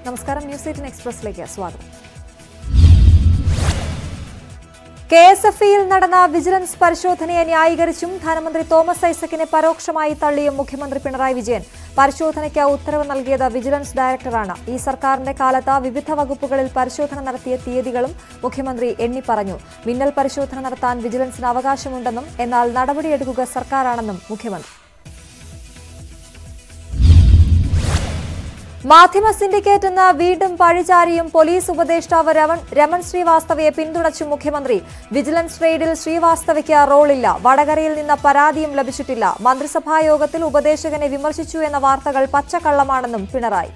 നമസ്കാരം news eighteen എക്സ്പ്രസിലേക്ക് സ്വാഗതം K S F ഇയിൽ നടന്ന വിജിലൻസ് പരിശോധനയെ ന്യായീകരിച്ചും ധനമന്ത്രി തോമസ് ഐസക്കിനെ പരോക്ഷമായി തള്ളിയും മുഖ്യമന്ത്രി പിണറായി വിജയൻ പരിശോധനയ്ക്ക് ഉത്തരവ് നൽകിയത് വിജിലൻസ് ഡയറക്ടറാണ് ഈ സർക്കാരിന്റെ കാലത്ത് വിവിധ വകുപ്പുകളിൽ പരിശോധന നടത്തിയ തീയതികളും മുഖ്യമന്ത്രി എണ്ണിപ്പറഞ്ഞു മിന്നൽ പരിശോധന നടത്താൻ വിജിലൻസിന് അവകാശമുണ്ടെന്നും എന്നാൽ നടപടിയെടുക്കുക സർക്കാരാണെന്നും മുഖ്യമന്ത്രി മാധ്യമ സിൻഡിക്കേറ്റ് എന്ന വീണ്ടും പഴിചാരിയും പോലീസ് ഉപദേഷ്ടാവ് രമൺ രമൺ ശ്രീവാസ്തവയെ പിന്തുണച്ചു മുഖ്യമന്ത്രി വിജിലൻസ് റെയ്ഡിൽ ശ്രീവാസ്തവയ്ക്ക് റോളില്ല വടകരയിൽ നിന്ന് പരാതിയും ലഭിച്ചിട്ടില്ല മന്ത്രിസഭാ യോഗത്തിൽ ഉപദേശകനെ വിമർശിച്ചു എന്ന വാർത്തകൾ പച്ചക്കള്ളമാണെന്നും Pinarayi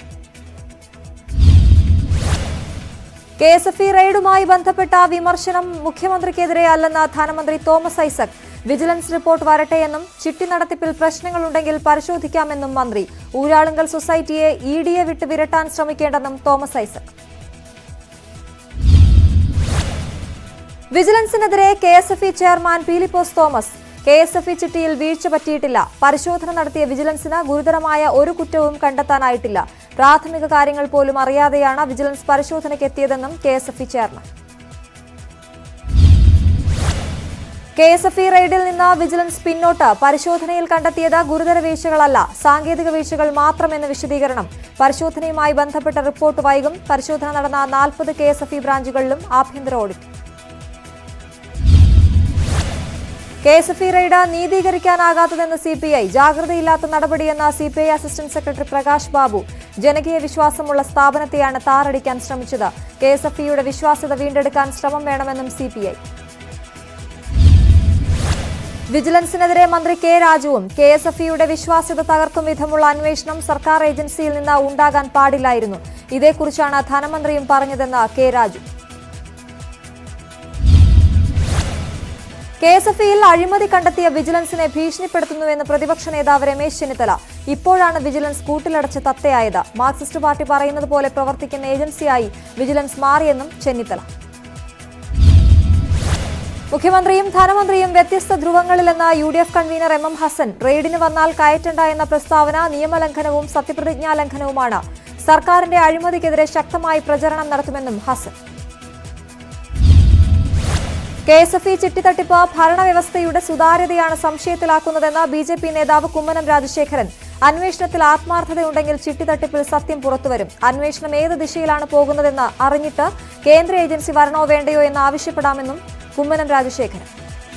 K S F E റെയ്ഡുമായി ബന്ധപ്പെട്ട വിമർശനം മുഖ്യമന്ത്രിക്കെതിരെ അല്ലെന്ന് ധനമന്ത്രി തോമസ് ഐസക് വിജിലൻസ് റിപ്പോർട്ട് വരട്ടെയെന്നും ചിട്ടി നടത്തിപ്പിൽ പ്രശ്നങ്ങളുണ്ടെങ്കിൽ പരിശോധിക്കാമെന്നും മന്ത്രി ഊരാളുങ്കൽ സൊസൈറ്റിയെ ഇ ഡിയെ വിട്ട് വിരട്ടാൻ ശ്രമിക്കേണ്ടെന്നും തോമസ് ഐസക് വിജിലൻസിനെതിരെ K S F E chairman Peelipose Thomas K S F E ചിട്ടിയിൽ വീഴ്ച പറ്റിയിട്ടില്ല പരിശോധന നടത്തിയ വിജിലൻസിന് ഗുരുതരമായ ഒരു കുറ്റവും കണ്ടെത്താനായിട്ടില്ല പ്രാഥമിക കാര്യങ്ങൾ പോലും അറിയാതെയാണ് വിജിലൻസ് പരിശോധനയ്ക്ക് എത്തിയതെന്നും K S F E chairman K S F E റെയ്ഡിൽ നിന്ന് വിജിലൻസ് പിന്നോട്ട് പരിശോധനയിൽ കണ്ടെത്തിയത് ഗുരുതര വീഴ്ചകളല്ല സാങ്കേതിക വീഴ്ചകൾ മാത്രമെന്ന് വിശദീകരണം പരിശോധനയുമായി ബന്ധപ്പെട്ട റിപ്പോർട്ട് വൈകും പരിശോധന നടന്ന നാൽപ്പത് കെ എസ് എഫ് ഇ ബ്രാഞ്ചുകളിലും ആഭ്യന്തര audit K S F E raid നീതീകരിക്കാനാകാത്തതെന്ന് സി പി ഐ ജാഗ്രതയില്ലാത്ത നടപടിയെന്ന C P I assistant secretary Prakash Babu ജനകീയ വിശ്വാസമുള്ള സ്ഥാപനത്തെയാണ് താറടിക്കാൻ ശ്രമിച്ചത് കെ എസ് എഫ് ഇയുടെ വിശ്വാസ്യത വീണ്ടെടുക്കാൻ ശ്രമം വേണമെന്നും സി പി ഐ വിജിലൻസിനെതിരെ മന്ത്രി കെ രാജുവും കെ എസ് എഫ് ഇയുടെ വിശ്വാസ്യത തകർക്കും വിധമുള്ള അന്വേഷണം സർക്കാർ ഏജൻസിയിൽ നിന്ന് ഉണ്ടാകാൻ പാടില്ലായിരുന്നു ഇതേക്കുറിച്ചാണ് ധനമന്ത്രിയും പറഞ്ഞതെന്ന് K Raju K S F ഇയിൽ അഴിമതി കണ്ടെത്തിയ വിജിലൻസിനെ ഭീഷണിപ്പെടുത്തുന്നുവെന്ന് പ്രതിപക്ഷ നേതാവ് രമേശ് ചെന്നിത്തല ഇപ്പോഴാണ് വിജിലൻസ് കൂട്ടിലടച്ച് തത്തയായത് മാർക്സിസ്റ്റ് പാർട്ടി പറയുന്നത് പോലെ പ്രവർത്തിക്കുന്ന ഏജൻസിയായി വിജിലൻസ് മാറിയെന്നും ചെന്നിത്തല മുഖ്യമന്ത്രിയും ധനമന്ത്രിയും വ്യത്യസ്ത ധ്രുവങ്ങളിലെന്ന U D F convener M M Hassan റെയ്ഡിന് വന്നാൽ കയറ്റണ്ട എന്ന പ്രസ്താവന നിയമലംഘനവും സത്യപ്രതിജ്ഞാ ലംഘനവുമാണ് സർക്കാരിന്റെ അഴിമതിക്കെതിരെ ശക്തമായി പ്രചരണം നടത്തുമെന്നും Hassan K S F E ചിട്ടിത്തട്ടിപ്പ് ഭരണവ്യവസ്ഥയുടെ സുതാര്യതയാണ് സംശയത്തിലാക്കുന്നതെന്ന് ബി ജെ പി നേതാവ് കുമ്മനം രാജശേഖരൻ അന്വേഷണത്തിൽ ആത്മാർത്ഥതയുണ്ടെങ്കിൽ ചിട്ടിത്തട്ടിപ്പിൽ സത്യം പുറത്തുവരും അന്വേഷണം ഏത് ദിശയിലാണ് പോകുന്നതെന്ന് അറിഞ്ഞിട്ട് കേന്ദ്ര ഏജൻസി വരണോ വേണ്ടയോ എന്ന് ആവശ്യപ്പെടാമെന്നും കുമ്മനം രാജശേഖരൻ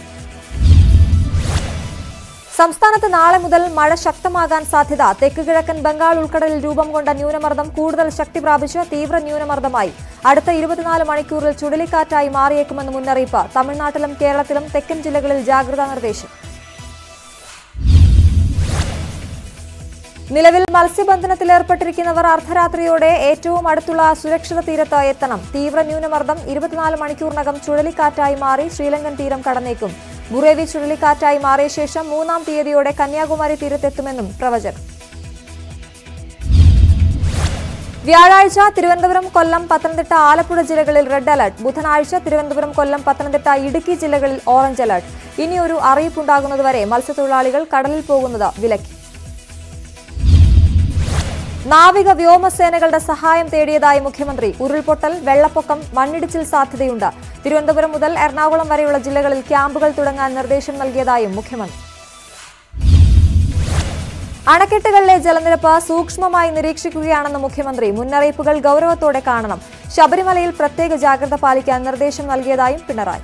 സംസ്ഥാനത്ത് നാളെ മുതൽ മഴ ശക്തമാകാൻ സാധ്യത തെക്ക് കിഴക്കൻ ബംഗാൾ ഉൾക്കടലിൽ രൂപം കൊണ്ട ന്യൂനമർദ്ദം കൂടുതൽ ശക്തി പ്രാപിച്ച് തീവ്ര ന്യൂനമർദ്ദമായി അടുത്ത ഇരുപത്തിനാല് മണിക്കൂറിൽ ചുഴലിക്കാറ്റായി മാറിയേക്കുമെന്ന് മുന്നറിയിപ്പ് തമിഴ്നാട്ടിലും കേരളത്തിലും തെക്കൻ ജില്ലകളിൽ ജാഗ്രതാ നിർദ്ദേശം നിലവിൽ മത്സ്യബന്ധനത്തിൽ ഏർപ്പെട്ടിരിക്കുന്നവർ അർദ്ധരാത്രിയോടെ ഏറ്റവും അടുത്തുള്ള സുരക്ഷിത തീരത്ത് എത്തണം തീവ്ര ന്യൂനമർദ്ദം ഇരുപത്തിനാല് മണിക്കൂറിനകം ചുഴലിക്കാറ്റായി മാറി ശ്രീലങ്കൻ തീരം കടന്നേക്കും ബുറേവി ചുഴലിക്കാറ്റായി മാറിയ ശേഷം മൂന്നാം തീയതിയോടെ കന്യാകുമാരി തീരത്തെത്തുമെന്നും പ്രവചനം വ്യാഴാഴ്ച തിരുവനന്തപുരം കൊല്ലം പത്തനംതിട്ട ആലപ്പുഴ ജില്ലകളിൽ റെഡ് അലർട്ട് ബുധനാഴ്ച തിരുവനന്തപുരം കൊല്ലം പത്തനംതിട്ട ഇടുക്കി ജില്ലകളിൽ ഓറഞ്ച് അലർട്ട് ഇനിയൊരു അറിയിപ്പുണ്ടാകുന്നതുവരെ മത്സ്യത്തൊഴിലാളികൾ കടലിൽ പോകുന്നത് വിലക്കി നാവിക വ്യോമസേനകളുടെ സഹായം തേടിയതായി മുഖ്യമന്ത്രി ഉരുൾപൊട്ടൽ വെള്ളപ്പൊക്കം മണ്ണിടിച്ചിൽ സാധ്യതയുണ്ട് തിരുവനന്തപുരം മുതൽ എറണാകുളം വരെയുള്ള ജില്ലകളിൽ ക്യാമ്പുകൾ തുടങ്ങാൻ നിർദ്ദേശം നൽകിയതായും മുഖ്യമന്ത്രി അണക്കെട്ടുകളിലെ ജലനിരപ്പ് സൂക്ഷ്മമായി നിരീക്ഷിക്കുകയാണെന്ന് മുഖ്യമന്ത്രി മുന്നറിയിപ്പുകൾ ഗൌരവത്തോടെ കാണണം ശബരിമലയിൽ പ്രത്യേക ജാഗ്രത പാലിക്കാൻ നിർദ്ദേശം നൽകിയതായും പിണറായി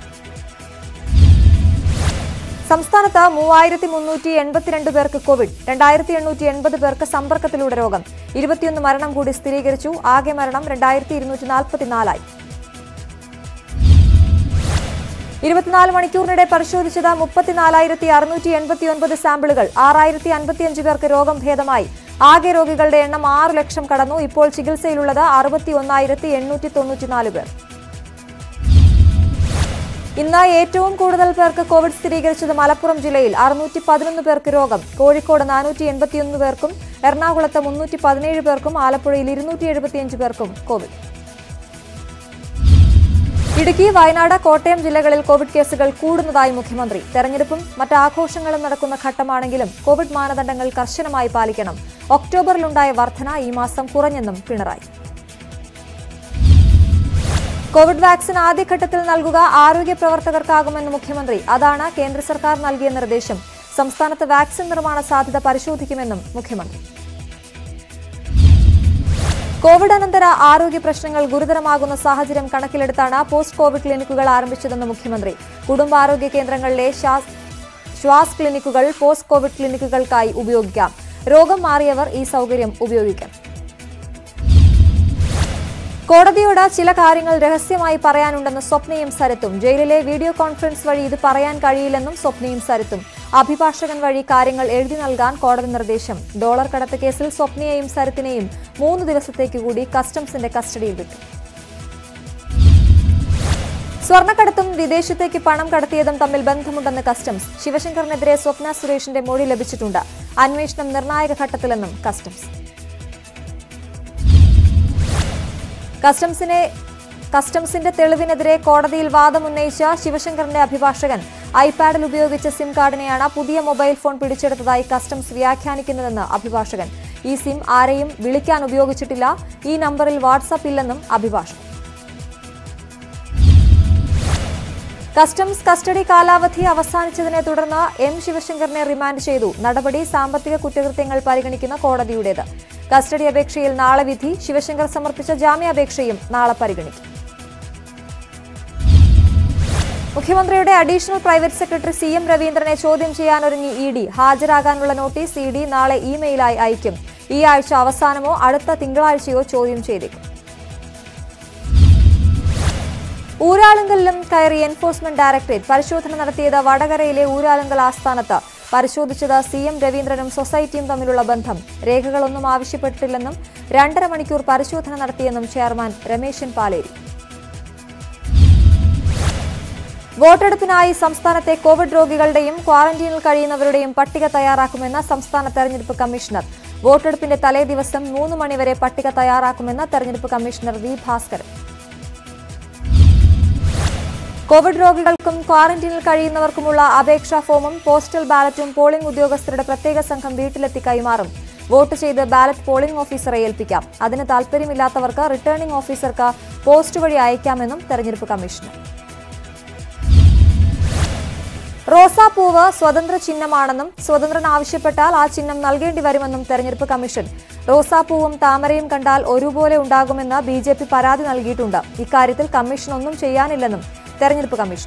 സംസ്ഥാനത്ത് മൂവായിരത്തി മുന്നൂറ്റി എൺപത്തിരണ്ട് പേർക്ക് കോവിഡ് രണ്ടായിരത്തി എണ്ണൂറ്റി എൺപത് പേർക്ക് സമ്പർക്കത്തിലൂടെ രോഗം ഇരുപത്തിയൊന്ന് മരണം കൂടി സ്ഥിരീകരിച്ചു ആകെ മരണം രണ്ടായിരത്തി ഇരുന്നൂറ്റി നാൽപ്പത്തിനാലായി ഇരുപത്തിനാല് മണിക്കൂറിനിടെ പരിശോധിച്ചത് മുപ്പത്തിനാലായിരത്തി അറുന്നൂറ്റി എൺപത്തിയൊൻപത് സാമ്പിളുകൾ ആറായിരത്തി അൻപത്തിയഞ്ച് പേർക്ക് രോഗം ഭേദമായി ആകെ രോഗികളുടെ എണ്ണം ആറ് ലക്ഷം കടന്നു ഇപ്പോൾ ചികിത്സയിലുള്ളത് അറുപത്തി ഒന്നായിരത്തി എണ്ണൂറ്റി തൊണ്ണൂറ്റിനാല് പേർ ഇന്ന് ഏറ്റവും കൂടുതൽ പേർക്ക് കോവിഡ് സ്ഥിരീകരിച്ചത് മലപ്പുറം ജില്ലയിൽ അറുന്നൂറ്റി പതിനൊന്ന് പേർക്ക് രോഗം കോഴിക്കോട് നാനൂറ്റി എൺപത്തിയൊന്ന് പേർക്കും എറണാകുളത്ത് മുന്നൂറ്റി പതിനേഴ് പേർക്കും ആലപ്പുഴയിൽ ഇരുന്നൂറ്റി എഴുപത്തിയഞ്ച് പേർക്കും കോവിഡ് ഇടുക്കി വയനാട് കോട്ടയം ജില്ലകളിൽ കോവിഡ് കേസുകൾ കൂടുന്നതായി മുഖ്യമന്ത്രി തെരഞ്ഞെടുപ്പും മറ്റ് ആഘോഷങ്ങളും നടക്കുന്ന ഘട്ടമാണെങ്കിലും കോവിഡ് മാനദണ്ഡങ്ങൾ കർശനമായി പാലിക്കണം ഒക്ടോബറിലുണ്ടായ വർധന ഈ മാസം കുറഞ്ഞെന്നും പിണറായി കോവിഡ് വാക്സിൻ ആദ്യഘട്ടത്തിൽ നൽകുക ആരോഗ്യ പ്രവർത്തകർക്കാകുമെന്ന് മുഖ്യമന്ത്രി അതാണ് കേന്ദ്ര സർക്കാർ നൽകിയ നിർദ്ദേശം സംസ്ഥാനത്ത് വാക്സിൻ നിർമ്മാണ സാധ്യത പരിശോധിക്കുമെന്നും മുഖ്യമന്ത്രി കോവിഡ് അനന്തര ആരോഗ്യ പ്രശ്നങ്ങൾ ഗുരുതരമാകുന്ന സാഹചര്യം കണക്കിലെടുത്താണ് പോസ്റ്റ് കോവിഡ് ക്ലിനിക്കുകൾ ആരംഭിച്ചതെന്ന് മുഖ്യമന്ത്രി കുടുംബാരോഗ്യ കേന്ദ്രങ്ങളിലെ ശ്വാസ് ശ്വാസ് ക്ലിനിക്കുകൾ പോസ്റ്റ് കോവിഡ് ക്ലിനിക്കുകൾക്കായി ഉപയോഗിക്കാം രോഗം മാറിയവർ ഈ സൗകര്യം ഉപയോഗിക്കാം കോടതിയോട് ചില കാര്യങ്ങൾ രഹസ്യമായി പറയാനുണ്ടെന്ന് സ്വപ്നയും സരത്തും ജയിലിലെ വീഡിയോ കോൺഫറൻസ് വഴി ഇത് പറയാൻ കഴിയില്ലെന്നും സ്വപ്നയും സരത്തും അഭിഭാഷകൻ വഴി കാര്യങ്ങൾ എഴുതി നൽകാൻ കോടതി നിർദ്ദേശം ഡോളർ കടത്ത് കേസിൽ സ്വപ്നയെയും സരത്തിനെയും മൂന്ന് ദിവസത്തേക്ക് കൂടി കസ്റ്റംസിന്റെ കസ്റ്റഡിയിൽ വിട്ടു സ്വർണ്ണക്കടത്തും വിദേശത്തേക്ക് പണം കടത്തിയതും തമ്മിൽ ബന്ധമുണ്ടെന്ന് കസ്റ്റംസ് ശിവശങ്കറിനെതിരെ സ്വപ്ന സുരേഷിന്റെ മൊഴി ലഭിച്ചിട്ടുണ്ട് അന്വേഷണം നിർണായക ഘട്ടത്തിലെന്നും കസ്റ്റംസ് കസ്റ്റംസിനെ കസ്റ്റംസിന്റെ തെളിവിനെതിരെ കോടതിയിൽ വാദമുന്നയിച്ച ശിവശങ്കറിന്റെ അഭിഭാഷകൻ ഐപാഡിൽ ഉപയോഗിച്ച സിം കാർഡിനെയാണ് പുതിയ മൊബൈൽ ഫോൺ പിടിച്ചെടുത്തതായി കസ്റ്റംസ് വ്യാഖ്യാനിക്കുന്നതെന്ന് അഭിഭാഷകൻ ഈ സിം ആരെയും വിളിക്കാൻ ഉപയോഗിച്ചിട്ടില്ല ഈ നമ്പറിൽ വാട്സാപ്പ് ഇല്ലെന്നും അഭിഭാഷകൻ കസ്റ്റംസ് കസ്റ്റഡി കാലാവധി അവസാനിച്ചതിനെ തുടർന്ന് എം ശിവശങ്കറിനെ റിമാൻഡ് ചെയ്തു നടപടി സാമ്പത്തിക കുറ്റകൃത്യങ്ങൾ പരിഗണിക്കുന്ന കോടതിയുടേത് കസ്റ്റഡി അപേക്ഷയിൽ നാളെ വിധി ശിവശങ്കർ സമർപ്പിച്ച ജാമ്യാപേക്ഷയും നാളെ പരിഗണിക്കും മുഖ്യമന്ത്രിയുടെ additional private secretary C M രവീന്ദ്രനെ ചോദ്യം ചെയ്യാനൊരുങ്ങി ഇ ഡി ഹാജരാകാനുള്ള നോട്ടീസ് ഇ ഡി നാളെ ഇമെയിലായി അയക്കും ഈ ആഴ്ച അവസാനമോ അടുത്ത തിങ്കളാഴ്ചയോ ചോദ്യം ചെയ്തേക്കും ഊരാളുങ്കലിലും കയറി എൻഫോഴ്സ്മെന്റ് ഡയറക്ടറേറ്റ് പരിശോധന നടത്തിയത് വടകരയിലെ ഊരാളുങ്കൽ ആസ്ഥാനത്ത് പരിശോധിച്ചത് സി എം രവീന്ദ്രനും സൊസൈറ്റിയും തമ്മിലുള്ള ബന്ധം രേഖകളൊന്നും ആവശ്യപ്പെട്ടിട്ടില്ലെന്നും രണ്ടര മണിക്കൂർ പരിശോധന നടത്തിയെന്നും ചെയർമാൻ രമേശൻ പാലേരി വോട്ടെടുപ്പിനായി സംസ്ഥാനത്തെ കോവിഡ് രോഗികളുടെയും ക്വാറന്റീനിൽ കഴിയുന്നവരുടെയും പട്ടിക തയ്യാറാക്കുമെന്ന് സംസ്ഥാന തെരഞ്ഞെടുപ്പ് കമ്മീഷണർ വോട്ടെടുപ്പിന്റെ തലേ ദിവസം മൂന്ന് മണിവരെ പട്ടിക തയ്യാറാക്കുമെന്ന് തെരഞ്ഞെടുപ്പ് കമ്മീഷണർ വി ഭാസ്കരൻ കോവിഡ് രോഗികൾക്കും ക്വാറന്റീനിൽ കഴിയുന്നവർക്കുമുള്ള അപേക്ഷാ ഫോമും പോസ്റ്റൽ ബാലറ്റും പോളിംഗ് ഉദ്യോഗസ്ഥരുടെ പ്രത്യേക സംഘം വീട്ടിലെത്തി കൈമാറും വോട്ട് ചെയ്ത് ബാലറ്റ് പോളിംഗ് ഓഫീസറെ ഏൽപ്പിക്കാം അതിന് താൽപ്പര്യമില്ലാത്തവർക്ക് റിട്ടേണിംഗ് ഓഫീസർക്ക് പോസ്റ്റ് വഴി അയക്കാമെന്നും തെരഞ്ഞെടുപ്പ് കമ്മീഷണർ റോസാപ്പൂവ് സ്വതന്ത്ര ചിഹ്നമാണെന്നും സ്വതന്ത്രൻ ആവശ്യപ്പെട്ടാൽ ആ ചിഹ്നം നൽകേണ്ടി വരുമെന്നും തെരഞ്ഞെടുപ്പ് കമ്മീഷൻ റോസാപ്പൂവും താമരയും കണ്ടാൽ ഒരുപോലെ ഉണ്ടാകുമെന്ന് ബി ജെ പി പരാതി നൽകിയിട്ടുണ്ട് ഇക്കാര്യത്തിൽ കമ്മീഷൻ ഒന്നും ചെയ്യാനില്ലെന്നും തെരഞ്ഞെടുപ്പ് കമ്മീഷൻ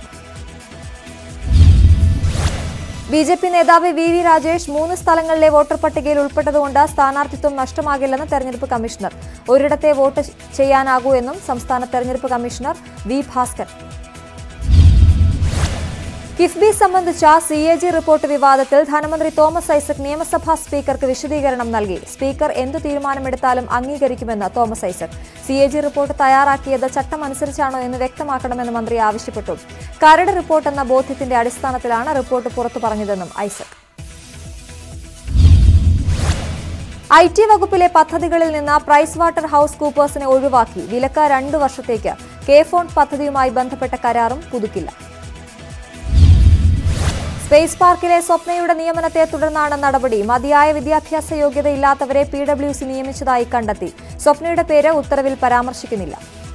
ബി ജെ പി നേതാവ് വി വി രാജേഷ് മൂന്ന് സ്ഥലങ്ങളിലെ വോട്ടർ പട്ടികയിൽ ഉൾപ്പെട്ടതുകൊണ്ട് സ്ഥാനാർത്ഥിത്വം നഷ്ടമാകില്ലെന്ന് തെരഞ്ഞെടുപ്പ് കമ്മീഷണർ ഒരിടത്തെ വോട്ട് ചെയ്യാനാകൂ എന്നും സംസ്ഥാന തെരഞ്ഞെടുപ്പ് കമ്മീഷണർ വി ഭാസ്കർ കിഫ്ബി സംബന്ധിച്ച സി എ ജി റിപ്പോർട്ട് വിവാദത്തിൽ ധനമന്ത്രി തോമസ് ഐസക് നിയമസഭാ സ്പീക്കർക്ക് വിശദീകരണം നൽകി സ്പീക്കർ എന്തു തീരുമാനമെടുത്താലും അംഗീകരിക്കുമെന്ന് Thomas Isaac C A G report തയ്യാറാക്കിയത് ചട്ടമനുസരിച്ചാണോ എന്ന് വ്യക്തമാക്കണമെന്ന് മന്ത്രി ആവശ്യപ്പെട്ടു കരട് റിപ്പോർട്ട് എന്ന ബോധ്യത്തിന്റെ അടിസ്ഥാനത്തിലാണ് റിപ്പോർട്ട് പുറത്തു പറഞ്ഞതെന്നും ഐസക് ഐ ടി വകുപ്പിലെ പദ്ധതികളിൽ നിന്ന് പ്രൈസ് വാട്ടർ ഹൌസ് കൂപ്പേഴ്സിനെ ഒഴിവാക്കി വിലക്ക് രണ്ടു വർഷത്തേക്ക് കെ ഫോൺ പദ്ധതിയുമായി ബന്ധപ്പെട്ട കരാറും പുതുക്കില്ല സ്പേസ് പാർക്കിലെ സ്വപ്നയുടെ നിയമനത്തെ തുടർന്നാണ് നടപടി മതിയായ വിദ്യാഭ്യാസ യോഗ്യതയില്ലാത്തവരെ പി ഡബ്ല്യു സി നിയമിച്ചതായി കണ്ടെത്തി സ്വപ്നയുടെ പേര് ഉത്തരവിൽ പരാമർശിക്കുന്നില്ല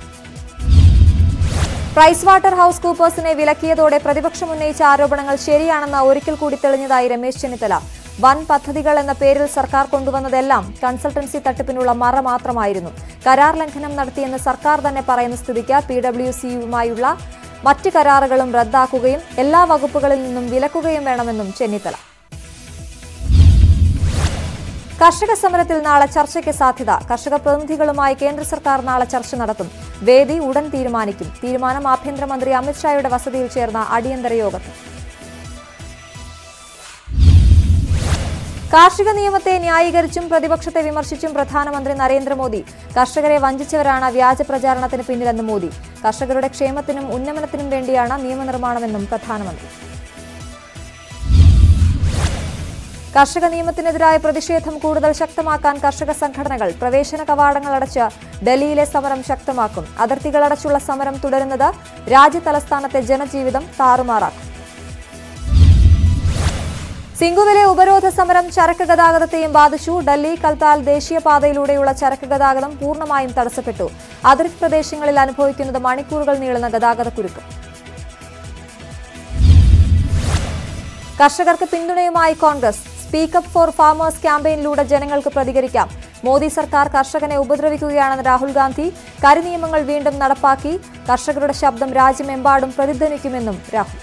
പ്രൈസ് വാട്ടർ ഹൌസ് കൂപ്പേഴ്സിനെ വിലക്കിയതോടെ പ്രതിപക്ഷം ഉന്നയിച്ച ആരോപണങ്ങൾ ശരിയാണെന്ന് ഒരിക്കൽ കൂടി തെളിഞ്ഞതായി രമേശ് ചെന്നിത്തല വൻ പദ്ധതികൾ എന്ന പേരിൽ സർക്കാർ കൊണ്ടുവന്നതെല്ലാം കൺസൾട്ടൻസി തട്ടിപ്പിനുള്ള മറ മാത്രമായിരുന്നു കരാർ ലംഘനം നടത്തിയെന്ന് സർക്കാർ തന്നെ പറയുന്ന സ്ഥിതിക്ക് പി ഡബ്ല്യു സിയുമായുള്ള മറ്റ് കരാറുകളും റദ്ദാക്കുകയും എല്ലാ വകുപ്പുകളിൽ നിന്നും വിലക്കുകയും വേണമെന്നും ചെന്നിത്തല കർഷക സമരത്തിൽ നാളെ ചർച്ചയ്ക്ക് സാധ്യത കർഷക പ്രതിനിധികളുമായി കേന്ദ്ര സർക്കാർ നാളെ ചർച്ച നടത്തും വേദി ഉടൻ തീരുമാനിക്കും തീരുമാനം ആഭ്യന്തരമന്ത്രി അമിത്ഷായുടെ വസതിയിൽ ചേർന്ന അടിയന്തര യോഗത്തിൽ കാർഷിക നിയമത്തെ ന്യായീകരിച്ചും പ്രതിപക്ഷത്തെ വിമർശിച്ചും പ്രധാനമന്ത്രി നരേന്ദ്രമോദി കർഷകരെ വഞ്ചിച്ചവരാണ് വ്യാജ പ്രചാരണത്തിന് പിന്നിലെന്ന് മോദി കർഷകരുടെ ക്ഷേമത്തിനും ഉന്നമനത്തിനും വേണ്ടിയാണ് നിയമനിർമ്മാണമെന്നും പ്രധാനമന്ത്രി കർഷക നിയമത്തിനെതിരായ പ്രതിഷേധം കൂടുതൽ ശക്തമാക്കാൻ കർഷക സംഘടനകൾ പ്രവേശന കവാടങ്ങൾ അടച്ച് ഡൽഹിയിലെ സമരം ശക്തമാക്കും അതിർത്തികളടച്ചുള്ള സമരം തുടരുന്നത് രാജ്യതലസ്ഥാനത്തെ ജനജീവിതം താറുമാറാക്കും സിംഗുവിലെ ഉപരോധ സമരം ചരക്ക് ഗതാഗതത്തെയും ബാധിച്ചു ഡൽഹി കൽത്താൽ ദേശീയപാതയിലൂടെയുള്ള ചരക്ക് ഗതാഗതം പൂർണ്ണമായും തടസ്സപ്പെട്ടു അതിർത്തി പ്രദേശങ്ങളിൽ അനുഭവിക്കുന്നത് മണിക്കൂറുകൾ നീളുന്ന ഗതാഗതക്കുരുക്ക് കർഷകർക്ക് പിന്തുണയുമായി കോൺഗ്രസ് സ്പീക്കപ്പ് ഫോർ ഫാമേഴ്സ് ക്യാമ്പയിനിലൂടെ ജനങ്ങൾക്ക് പ്രതികരിക്കാം മോദി സർക്കാർ കർഷകനെ ഉപദ്രവിക്കുകയാണെന്ന് രാഹുൽ ഗാന്ധി കരിനിയമങ്ങൾ വീണ്ടും നടപ്പാക്കി കർഷകരുടെ ശബ്ദം രാജ്യമെമ്പാടും പ്രതിധ്വനിക്കുമെന്നും രാഹുൽ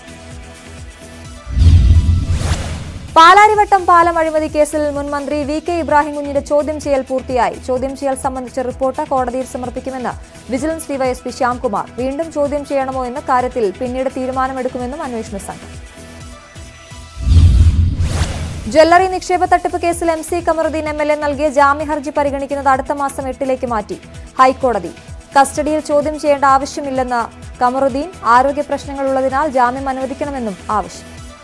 പാലാരിവട്ടം പാലം അഴിമതി കേസിൽ മുൻ മന്ത്രി വി കെ ഇബ്രാഹിം കുഞ്ഞിന്റെ ചോദ്യം ചെയ്യൽ പൂർത്തിയായി ചോദ്യം ചെയ്യൽ സംബന്ധിച്ച റിപ്പോർട്ട് കോടതിയിൽ സമർപ്പിക്കുമെന്ന് വിജിലൻസ് ഡിവൈഎസ്പി ശ്യാംകുമാർ വീണ്ടും ചോദ്യം ചെയ്യണമോ എന്ന കാര്യത്തിൽ പിന്നീട് തീരുമാനമെടുക്കുമെന്നും അന്വേഷണ സംഘം ജ്വല്ലറി നിക്ഷേപ തട്ടിപ്പ് കേസിൽ M C Kamaruddin M L A നൽകിയ ജാമ്യഹർജി പരിഗണിക്കുന്നത് അടുത്ത മാസം എട്ടിലേക്ക് മാറ്റി ഹൈക്കോടതി കസ്റ്റഡിയിൽ ചോദ്യം ചെയ്യേണ്ട ആവശ്യമില്ലെന്ന് കമറുദ്ദീൻ ആരോഗ്യ പ്രശ്നങ്ങളുള്ളതിനാൽ ജാമ്യം അനുവദിക്കണമെന്നും ആവശ്യം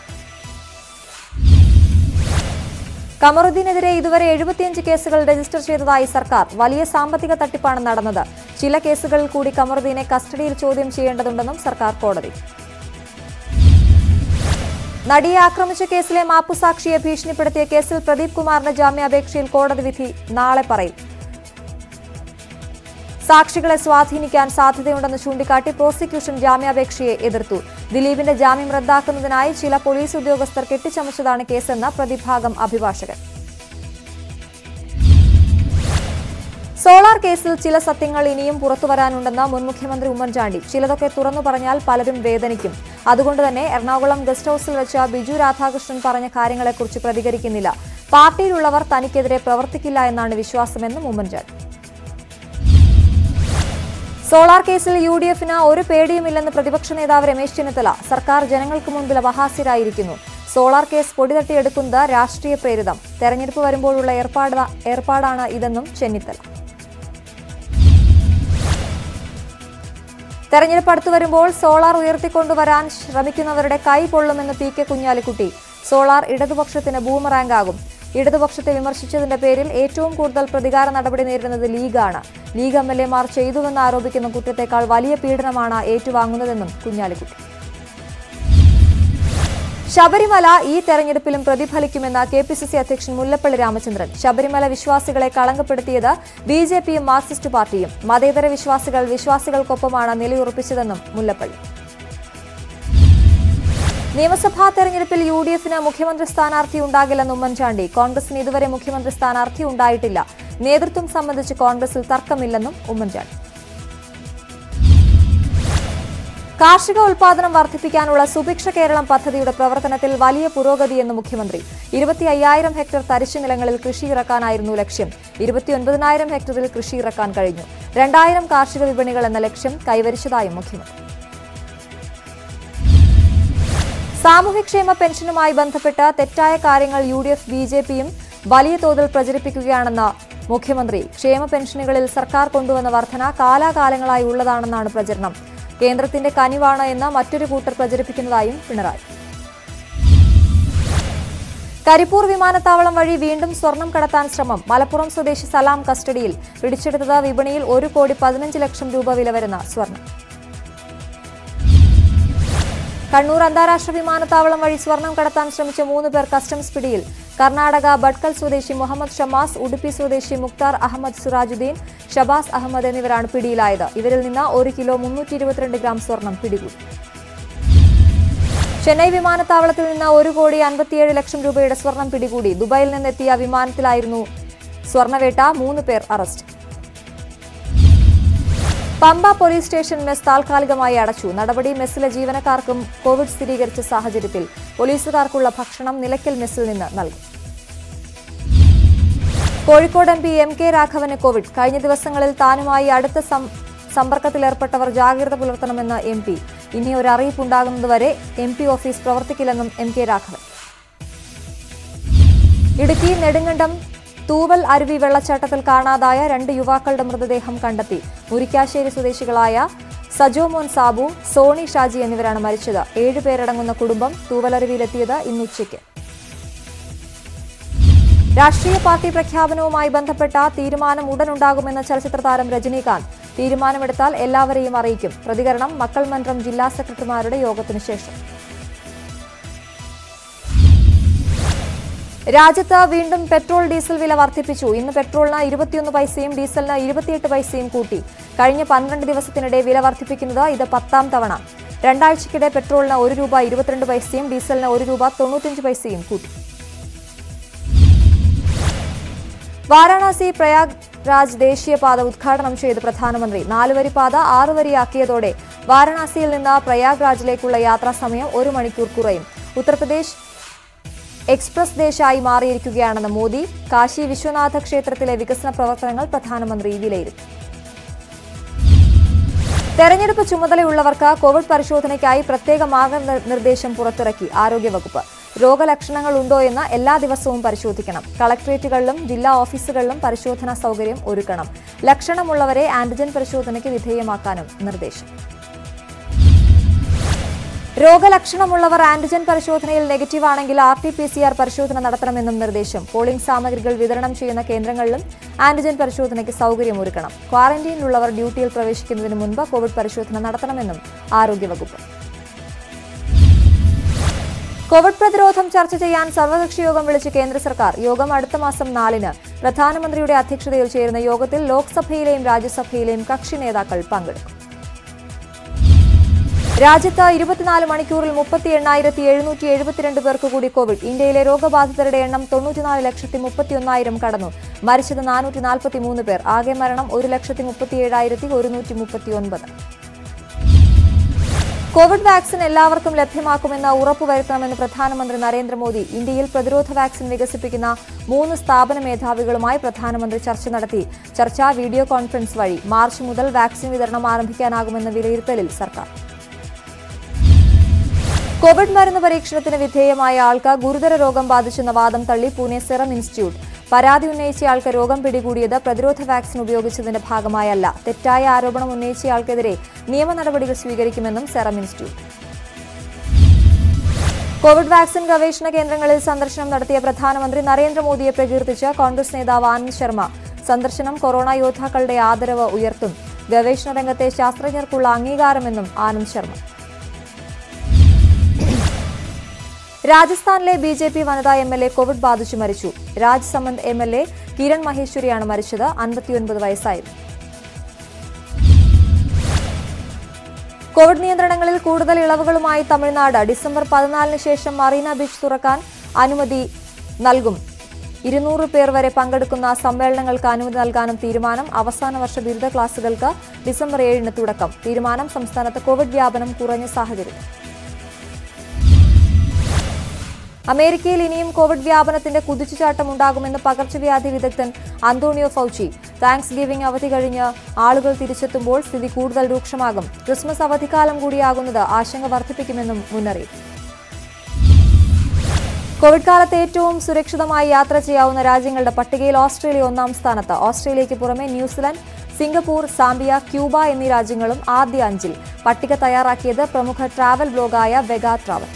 കമറുദ്ദീനെതിരെ ഇതുവരെ എഴുപത്തിയഞ്ച് കേസുകൾ രജിസ്റ്റർ ചെയ്തതായി സർക്കാർ വലിയ സാമ്പത്തിക തട്ടിപ്പാണ് നടന്നത് ചില കേസുകളിൽ കൂടി കമറുദ്ദീനെ കസ്റ്റഡിയിൽ ചോദ്യം ചെയ്യേണ്ടതുണ്ടെന്നും സർക്കാർ കോടതി നടിയെ ആക്രമിച്ച കേസിലെ മാപ്പുസാക്ഷിയെ ഭീഷണിപ്പെടുത്തിയ കേസിൽ പ്രദീപ് കുമാറിന്റെ ജാമ്യാപേക്ഷയിൽ കോടതി വിധി നാളെ പറയും സാക്ഷികളെ സ്വാധീനിക്കാൻ സാധ്യതയുണ്ടെന്ന് ചൂണ്ടിക്കാട്ടി പ്രോസിക്യൂഷൻ ജാമ്യാപേക്ഷയെ എതിർത്തു ദിലീപിന്റെ ജാമ്യം റദ്ദാക്കുന്നതിനായി ചില പോലീസ് ഉദ്യോഗസ്ഥർ കെട്ടിച്ചമച്ചതാണ് കേസെന്ന് പ്രതിഭാഗം അഭിഭാഷകൻ സോളാർ കേസിൽ ചില സത്യങ്ങൾ ഇനിയും പുറത്തുവരാനുണ്ടെന്ന് മുൻ മുഖ്യമന്ത്രി ഉമ്മൻചാണ്ടി ചിലതൊക്കെ തുറന്നു പറഞ്ഞാൽ പലരും വേദനിക്കും അതുകൊണ്ട് തന്നെ എറണാകുളം ഗസ്റ്റ് ഹൌസിൽ വെച്ച ബിജു രാധാകൃഷ്ണൻ പറഞ്ഞ കാര്യങ്ങളെക്കുറിച്ച് പ്രതികരിക്കുന്നില്ല പാർട്ടിയിലുള്ളവർ തനിക്കെതിരെ പ്രവർത്തിക്കില്ല എന്നാണ് വിശ്വാസമെന്നും ഉമ്മൻചാണ്ടി സോളാർ കേസിൽ യു ഡി എഫിന് ഒരു പേടിയുമില്ലെന്ന് പ്രതിപക്ഷ നേതാവ് രമേശ് ചെന്നിത്തല സർക്കാർ ജനങ്ങൾക്ക് മുൻപിൽ അപഹാസ്യരായിരിക്കുന്നു സോളാർ കേസ് പൊടിതട്ടിയെടുക്കുന്നത് രാഷ്ട്രീയ പ്രേരിതം തെരഞ്ഞെടുപ്പ് വരുമ്പോഴുള്ള ഏർപ്പാട് ഏർപ്പാടാണ് ഇതെന്നും ചെന്നിത്തല തെരഞ്ഞെടുപ്പ് അടുത്തു വരുമ്പോൾ സോളാർ ഉയർത്തിക്കൊണ്ടുവരാൻ ശ്രമിക്കുന്നവരുടെ കൈ പൊള്ളുമെന്ന് പി കെ കുഞ്ഞാലിക്കുട്ടി സോളാർ ഇടതുപക്ഷത്തിന് ബൂമറാങ്ക് ആകും ഇടതുപക്ഷത്തെ വിമർശിച്ചതിന്റെ പേരിൽ ഏറ്റവും കൂടുതൽ പ്രതികാര നടപടി നേരിടുന്നത് ലീഗാണ് ലീഗ് എം എൽ എമാർ ചെയ്തുവെന്ന് ആരോപിക്കുന്ന കുറ്റത്തേക്കാൾ വലിയ പീഡനമാണ് ഏറ്റുവാങ്ങുന്നതെന്നും കുഞ്ഞാലിക്കുട്ടി ശബരിമല ഈ തെരഞ്ഞെടുപ്പിലും പ്രതിഫലിക്കുമെന്ന് കെ പി സി സി അധ്യക്ഷൻ മുല്ലപ്പള്ളി രാമചന്ദ്രൻ ശബരിമല വിശ്വാസികളെ കളങ്കപ്പെടുത്തിയത് ബി ജെ പിയും മാർക്സിസ്റ്റ് പാർട്ടിയും മതേതര വിശ്വാസികൾ വിശ്വാസികൾക്കൊപ്പമാണ് നിലയുറപ്പിച്ചതെന്നും മുല്ലപ്പള്ളി നിയമസഭാ തെരഞ്ഞെടുപ്പിൽ യു ഡി എഫിന് മുഖ്യമന്ത്രി സ്ഥാനാർത്ഥി ഉണ്ടാകില്ലെന്ന് ഉമ്മൻചാണ്ടി കോൺഗ്രസിന് ഇതുവരെ മുഖ്യമന്ത്രി സ്ഥാനാർത്ഥി ഉണ്ടായിട്ടില്ല നേതൃത്വം സംബന്ധിച്ച് കോൺഗ്രസിൽ തർക്കമില്ലെന്നും ഉമ്മൻചാണ്ടി കാർഷിക ഉൽപാദനം വർദ്ധിപ്പിക്കാനുള്ള സുഭിക്ഷ കേരളം പദ്ധതിയുടെ പ്രവർത്തനത്തിൽ വലിയ പുരോഗതിയെന്ന് മുഖ്യമന്ത്രി ഇരുപത്തി അയ്യായിരം ഹെക്ടർ തരിശു നിലങ്ങളിൽ കൃഷി ഇറക്കാനായിരുന്നു ലക്ഷ്യം ഇരുപത്തിയൊൻപതിനായിരം ഹെക്ടറിൽ കൃഷി ഇറക്കാൻ കഴിഞ്ഞു രണ്ടായിരം കാർഷിക വിപണികൾ എന്ന ലക്ഷ്യം കൈവരിച്ചതായും മുഖ്യമന്ത്രി സാമൂഹ്യക്ഷേമ പെൻഷനുമായി ബന്ധപ്പെട്ട് തെറ്റായ കാര്യങ്ങൾ U D F B J പിയും വലിയ തോതിൽ പ്രചരിപ്പിക്കുകയാണെന്ന് മുഖ്യമന്ത്രി ക്ഷേമ പെൻഷനുകളിൽ സർക്കാർ കൊണ്ടുവന്ന വർധന കാലാകാലങ്ങളായി ഉള്ളതാണെന്നാണ് പ്രചരണം കേന്ദ്രത്തിന്റെ കനിവാണ് എന്ന് മറ്റൊരു കൂട്ടർ പ്രചരിപ്പിക്കുന്നതായും പിണറായി കരിപ്പൂർ വിമാനത്താവളം വഴി വീണ്ടും സ്വർണം കടത്താൻ ശ്രമം മലപ്പുറം സ്വദേശി സലാം കസ്റ്റഡിയിൽ പിടിച്ചെടുത്തത് വിപണിയിൽ ഒരു കോടി പതിനഞ്ച് ലക്ഷം രൂപ വില വരുന്ന സ്വർണം കണ്ണൂർ അന്താരാഷ്ട്ര വിമാനത്താവളം വഴി സ്വർണം കടത്താൻ ശ്രമിച്ച മൂന്ന് പേർ കസ്റ്റംസ് പിടിയിൽ കർണാടക ബഡ്കൽ സ്വദേശി മുഹമ്മദ് ഷമാസ് ഉടുപ്പി സ്വദേശി മുക്താർ അഹമ്മദ് സിറാജുദ്ദീൻ ഷബാസ് അഹമ്മദ് എന്നിവരാണ് പിടിയിലായത് ഇവരിൽ നിന്ന് ഒരു കിലോ മുന്നൂറ്റി ഇരുപത്തിരണ്ട് ഗ്രാം സ്വർണം പിടികൂടി ചെന്നൈ വിമാനത്താവളത്തിൽ നിന്ന് ഒരു കോടി അൻപത്തിയേഴ് ലക്ഷം രൂപയുടെ സ്വർണം പിടികൂടി ദുബായിൽ നിന്നെത്തിയ വിമാനത്തിലായിരുന്നു സ്വർണവേട്ട മൂന്ന് പേർ arrest Pamba police station mess താൽക്കാലികമായി അടച്ചു നടപടി മെസ്സിലെ ജീവനക്കാർക്കും കോവിഡ് സ്ഥിരീകരിച്ച സാഹചര്യത്തിൽ പോലീസുകാർക്കുള്ള ഭക്ഷണം നിലയ്ക്കൽ മെസ്സിൽ നിന്ന് നൽകും Kozhikode M P M K രാഘവന് കോവിഡ് കഴിഞ്ഞ ദിവസങ്ങളിൽ താനുമായി അടുത്ത സം- സമ്പർക്കത്തിലേർപ്പെട്ടവർ ജാഗ്രത പുലർത്തണമെന്ന് എം പി ഇനി ഒരു അറിയിപ്പുണ്ടാകുന്നതുവരെ എം പി ഓഫീസ് പ്രവർത്തിക്കില്ലെന്നും എം കെ രാഘവൻ ഇടുക്കി നെടുങ്കണ്ടം തൂവൽ അരുവി വെള്ളച്ചാട്ടത്തിൽ കാണാതായ രണ്ട് യുവാക്കളുടെ മൃതദേഹം കണ്ടെത്തി മുരിക്കാശ്ശേരി സ്വദേശികളായ സജോമോൻ സാബു സോണി ഷാജി എന്നിവരാണ് മരിച്ചത് ഏഴുപേരടങ്ങുന്ന കുടുംബം തൂവലരുവിയിലെത്തിയത് ഇന്നുച്ചയ്ക്ക് രാഷ്ട്രീയ പാർട്ടി പ്രഖ്യാപനവുമായി ബന്ധപ്പെട്ട തീരുമാനം ഉടനുണ്ടാകുമെന്ന് ചലച്ചിത്ര താരം രജനീകാന്ത് തീരുമാനമെടുത്താൽ എല്ലാവരെയും അറിയിക്കും പ്രതികരണം മക്കൾ മന്ത്രം ജില്ലാ സെക്രട്ടറിമാരുടെ യോഗത്തിനു ശേഷം രാജ്യത്ത് വീണ്ടും പെട്രോൾ ഡീസൽ വില വർദ്ധിപ്പിച്ചു ഇന്ന് പെട്രോളിന് ഇരുപത്തിയൊന്ന് പൈസയും ഡീസലിന് ഇരുപത്തിയെട്ട് പൈസയും കൂട്ടി കഴിഞ്ഞ പന്ത്രണ്ട് ദിവസത്തിനിടെ വില വർദ്ധിപ്പിക്കുന്നത് ഇത് പത്താം തവണ രണ്ടാഴ്ചക്കിടെ പെട്രോളിന് ഒരു രൂപ ഇരുപത്തിരണ്ട് പൈസയും ഡീസലിന് ഒരു രൂപ തൊണ്ണൂറ്റിയഞ്ച് പൈസയും കൂട്ടി വാരാണസി പ്രയാഗ് രാജ് ദേശീയപാത ഉദ്ഘാടനം ചെയ്ത് പ്രധാനമന്ത്രി നാലുവരി പാത ആറുവരിയാക്കിയതോടെ വാരാണസിയിൽ നിന്ന് പ്രയാഗ് രാജിലേക്കുള്ള യാത്രാ സമയം ഒരു മണിക്കൂർ കുറയും ഉത്തർപ്രദേശ് എക്സ്പ്രസ് ദേശായി മാറിയിരിക്കുകയാണെന്ന് മോദി കാശി വിശ്വനാഥ ക്ഷേത്രത്തിലെ വികസന പ്രവർത്തനങ്ങൾ പ്രധാനമന്ത്രി വിലയിരുത്തി തെരഞ്ഞെടുപ്പ് ചുമതലയുള്ളവർക്ക് കോവിഡ് പരിശോധനയ്ക്കായി പ്രത്യേക മാർഗനിർദ്ദേശം പുറത്തിറക്കി ആരോഗ്യവകുപ്പ് രോഗലക്ഷണങ്ങൾ ഉണ്ടോ എന്ന് എല്ലാ ദിവസവും പരിശോധിക്കണം കളക്ടറേറ്റുകളിലും ജില്ലാ ഓഫീസുകളിലും പരിശോധനാ സൗകര്യം ഒരുക്കണം ലക്ഷണമുള്ളവരെ ആന്റിജൻ പരിശോധനയ്ക്ക് വിധേയമാക്കാനും നിർദ്ദേശം രോഗലക്ഷണമുള്ളവർ ആന്റിജൻ പരിശോധനയിൽ നെഗറ്റീവ് ആണെങ്കിൽ R T P C R പരിശോധന നടത്തണമെന്നും നിർദ്ദേശം പോളിംഗ് സാമഗ്രികൾ വിതരണം ചെയ്യുന്ന കേന്ദ്രങ്ങളിലും ആന്റിജൻ പരിശോധനയ്ക്ക് സൗകര്യമൊരുക്കണം ക്വാറന്റൈനിലുള്ളവർ ഡ്യൂട്ടിയിൽ പ്രവേശിക്കുന്നതിന് മുൻപ് കോവിഡ് പരിശോധന നടത്തണമെന്നും ആരോഗ്യവകുപ്പ് കോവിഡ് പ്രതിരോധം ചർച്ച ചെയ്യാൻ സർവകക്ഷി യോഗം വിളിച്ച് കേന്ദ്ര സർക്കാർ യോഗം അടുത്ത മാസം നാലിന് പ്രധാനമന്ത്രിയുടെ അധ്യക്ഷതയിൽ ചേരുന്ന യോഗത്തിൽ ലോക്സഭയിലെയും രാജ്യസഭയിലെയും കക്ഷി നേതാക്കൾ പങ്കെടുക്കും രാജ്യത്ത് ഇരുപത്തിനാല് മണിക്കൂറിൽ മുപ്പത്തി എണ്ണായിരത്തി എഴുന്നൂറ്റി എഴുപത്തിരണ്ട് പേർക്ക് കൂടി കോവിഡ് ഇന്ത്യയിലെ രോഗബാധിതരുടെ എണ്ണം തൊണ്ണൂറ്റിനാല് ലക്ഷത്തി മുപ്പത്തിയൊന്നായിരം കടന്നു മരിച്ചത് നാനൂറ്റി നാൽപ്പത്തി മൂന്ന് പേർ ആകെ മരണം ഒരു ലക്ഷത്തി മുപ്പത്തിയേഴായിരത്തി ഒരുന്നൂറ്റി മുപ്പത്തിയൊൻപത് കോവിഡ് വാക്സിൻ എല്ലാവർക്കും ലഭ്യമാക്കുമെന്ന് ഉറപ്പുവരുത്തണമെന്ന് പ്രധാനമന്ത്രി നരേന്ദ്രമോദി ഇന്ത്യയിൽ പ്രതിരോധ വാക്സിൻ വികസിപ്പിക്കുന്ന മൂന്ന് സ്ഥാപന മേധാവികളുമായി പ്രധാനമന്ത്രി ചർച്ച നടത്തി ചർച്ച വീഡിയോ കോൺഫറൻസ് വഴി മാർച്ച് മുതൽ വാക്സിൻ വിതരണം ആരംഭിക്കാനാകുമെന്ന വിലയിരുത്തലിൽ സർക്കാർ കോവിഡ് മരുന്ന് പരീക്ഷണത്തിന് വിധേയമായ ആൾക്ക് ഗുരുതര രോഗം ബാധിച്ചെന്ന വാദം തള്ളി പൂനെ സെറം ഇൻസ്റ്റിറ്റ്യൂട്ട് പരാതി ഉന്നയിച്ചയാൾക്ക് രോഗം പിടികൂടിയത് പ്രതിരോധ വാക്സിൻ ഉപയോഗിച്ചതിന്റെ ഭാഗമായല്ല തെറ്റായ ആരോപണം ഉന്നയിച്ചയാൾക്കെതിരെ നിയമ നടപടികൾ സ്വീകരിക്കുമെന്നും സെറം ഇൻസ്റ്റിറ്റ്യൂട്ട് കോവിഡ് വാക്സിൻ ഗവേഷണ കേന്ദ്രങ്ങളിൽ സന്ദർശനം നടത്തിയ പ്രധാനമന്ത്രി നരേന്ദ്രമോദിയെ പ്രകീർത്തിച്ച് കോൺഗ്രസ് നേതാവ് ആനന്ദ് ശർമ്മ സന്ദർശനം കൊറോണ യോദ്ധാക്കളുടെ ആദരവ് ഉയർത്തും ഗവേഷണ രംഗത്തെ ശാസ്ത്രജ്ഞർക്കുള്ള അംഗീകാരമെന്നും ആനന്ദ് ശർമ്മ രാജസ്ഥാനിലെ ബി ജെ പി വനിതാ എം എൽ എ കോവിഡ് ബാധിച്ചു മരിച്ചു Rajsamand M L A Kiran മഹേശ്വരിയാണ് മരിച്ചത് അൻപത്തിയൊൻപത് വയസ്സായിരുന്നു കോവിഡ് നിയന്ത്രണങ്ങളിൽ കൂടുതൽ ഇളവുകളുമായി തമിഴ്നാട് ഡിസംബർ പതിനാലിന് ശേഷം മറീന ബീച്ച് തുറക്കാൻ അനുമതി നൽകും ഇരുന്നൂറ് പേർ വരെ പങ്കെടുക്കുന്ന സമ്മേളനങ്ങൾക്ക് അനുമതി നൽകാനും തീരുമാനം അവസാന വർഷ ബിരുദ ക്ലാസുകൾക്ക് ഡിസംബർ ഏഴിന് തുടക്കം തീരുമാനം സംസ്ഥാനത്ത് കോവിഡ് വ്യാപനം കുറഞ്ഞ സാഹചര്യം അമേരിക്കയിൽ ഇനിയും കോവിഡ് വ്യാപനത്തിന്റെ കുതിച്ചുചാട്ടം ഉണ്ടാകുമെന്ന് പകർച്ചവ്യാധി വിദഗ്ധൻ അന്തോണിയോ ഫൗച്ചി താങ്ക്സ് ഗിവിംഗ് അവധി കഴിഞ്ഞ് ആളുകൾ തിരിച്ചെത്തുമ്പോൾ സ്ഥിതി കൂടുതൽ രൂക്ഷമാകും ക്രിസ്മസ് അവധിക്കാലം കൂടിയാകുന്നത് ആശങ്ക വർദ്ധിപ്പിക്കുമെന്നും മുന്നറിയിപ്പ് കോവിഡ് കാലത്ത് ഏറ്റവും സുരക്ഷിതമായി യാത്ര ചെയ്യാവുന്ന രാജ്യങ്ങളുടെ പട്ടികയിൽ ഓസ്ട്രേലിയ ഒന്നാം സ്ഥാനത്ത് ഓസ്ട്രേലിയയ്ക്ക് പുറമെ ന്യൂസിലാൻഡ് സിംഗപ്പൂർ സാംബിയ ക്യൂബ എന്നീ രാജ്യങ്ങളും ആദ്യ അഞ്ചിൽ പട്ടിക തയ്യാറാക്കിയത് പ്രമുഖ ട്രാവൽ ബ്ലോഗായ വെഗ ട്രാവൽ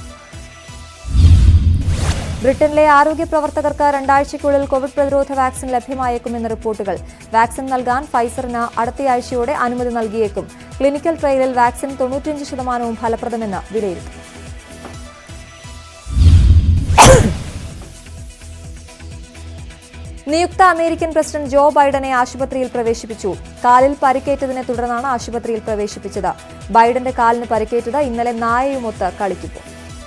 ബ്രിട്ടനിലെ ആരോഗ്യ പ്രവർത്തകർക്ക് രണ്ടാഴ്ചയ്ക്കുള്ളിൽ കോവിഡ് പ്രതിരോധ വാക്സിൻ ലഭ്യമായേക്കുമെന്ന് റിപ്പോർട്ടുകൾ വാക്സിൻ നൽകാൻ ഫൈസറിന് അടുത്തയാഴ്ചയോടെ അനുമതി നൽകിയേക്കും ക്ലിനിക്കൽ ട്രയലിൽ വാക്സിൻ തൊണ്ണൂറ്റിയഞ്ച് ശതമാനവും ഫലപ്രദമെന്ന് വിലയിരുത്തി നിയുക്ത അമേരിക്കൻ പ്രസിഡന്റ് ജോ ബൈഡനെ ആശുപത്രിയിൽ പ്രവേശിപ്പിച്ചു കാലിൽ പരിക്കേറ്റതിനെ തുടർന്നാണ് ആശുപത്രിയിൽ പ്രവേശിപ്പിച്ചത് ബൈഡന്റെ കാലിന് പരിക്കേറ്റത് ഇന്നലെ നായയുമൊത്ത് കളിക്കുമ്പോൾ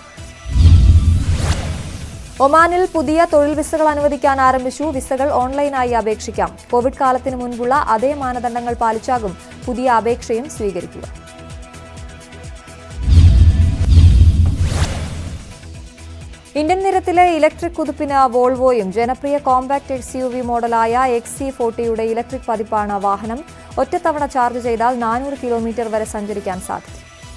ഒമാനിൽ പുതിയ തൊഴിൽ വിസകൾ അനുവദിക്കാൻ ആരംഭിച്ചു വിസകൾ ഓൺലൈനായി അപേക്ഷിക്കാം കോവിഡ് കാലത്തിന് മുൻപുള്ള അതേ മാനദണ്ഡങ്ങൾ പാലിച്ചാകും പുതിയ അപേക്ഷയും സ്വീകരിക്കുക ഇന്ത്യൻ നിരത്തിലെ ഇലക്ട്രിക് കുതിപ്പിന് വോൾവോയും ജനപ്രിയ കോമ്പാക്ട് എക്സ് യു വി മോഡലായ എക്സ് സി ഫോർട്ടിയുടെ ഇലക്ട്രിക് പതിപ്പാണ് വാഹനം ഒറ്റത്തവണ ചാർജ് ചെയ്താൽ നാനൂറ് കിലോമീറ്റർ വരെ സഞ്ചരിക്കാൻ സാധിക്കും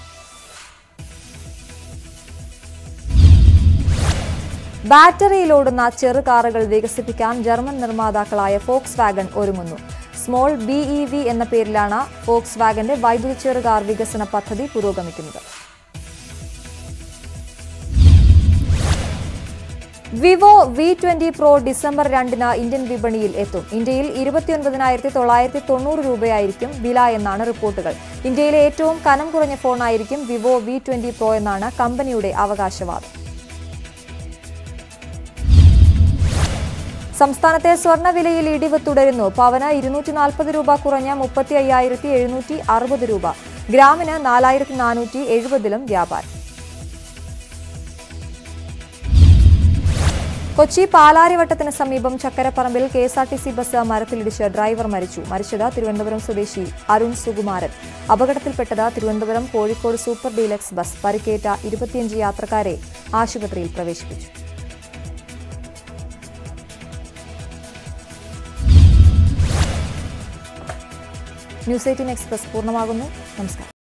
ബാറ്ററിയിലോടുന്ന ചെറു കാറുകൾ വികസിപ്പിക്കാൻ ജർമ്മൻ നിർമ്മാതാക്കളായ ഫോക്സ് വാഗൺ ഒരുങ്ങുന്നു സ്മോൾ ബി ഇ വി എന്ന പേരിലാണ് ഫോക്സ് വാഗന്റെ വൈദ്യുത ചെറുകാർ വികസന പദ്ധതി പുരോഗമിക്കുന്നത് Vivo V twenty Pro December രണ്ടിന് ഇന്ത്യൻ വിപണിയിൽ എത്തും ഇന്ത്യയിൽ ഇരുപത്തിയൊൻപതിനായിരത്തി തൊള്ളായിരത്തി തൊണ്ണൂറ് രൂപയായിരിക്കും വില എന്നാണ് റിപ്പോർട്ടുകൾ ഇന്ത്യയിലെ ഏറ്റവും കനം കുറഞ്ഞ ഫോണായിരിക്കും വിവോ വി ട്വന്റി പ്രോ എന്നാണ് കമ്പനിയുടെ അവകാശവാദം സംസ്ഥാനത്തെ സ്വർണ്ണവിലയിൽ ഇടിവ് തുടരുന്നു പവന് ഇരുന്നൂറ്റി നാൽപ്പത് രൂപ കുറഞ്ഞ മുപ്പത്തി അയ്യായിരത്തി എഴുന്നൂറ്റി അറുപത് രൂപ ഗ്രാമിന് നാലായിരത്തി നാനൂറ്റി എഴുപതിലും വ്യാപാരം കൊച്ചി പാലാരിവട്ടത്തിന് സമീപം ചക്കരപ്പറമ്പിൽ K S R T C bus മരത്തിലിടിച്ച് ഡ്രൈവർ മരിച്ചു മരിച്ചത് തിരുവനന്തപുരം സ്വദേശി അരുൺ സുകുമാരൻ അപകടത്തിൽപ്പെട്ടത് Thiruvananthapuram Kozhikode super deluxe bus പരിക്കേറ്റ ഇരുപത്തിയഞ്ച് യാത്രക്കാരെ ആശുപത്രിയിൽ പ്രവേശിപ്പിച്ചു ന്യൂസ് എയ്റ്റീൻ എക്സ്പ്രസ് പൂർണ്ണമാകുന്നു നമസ്കാരം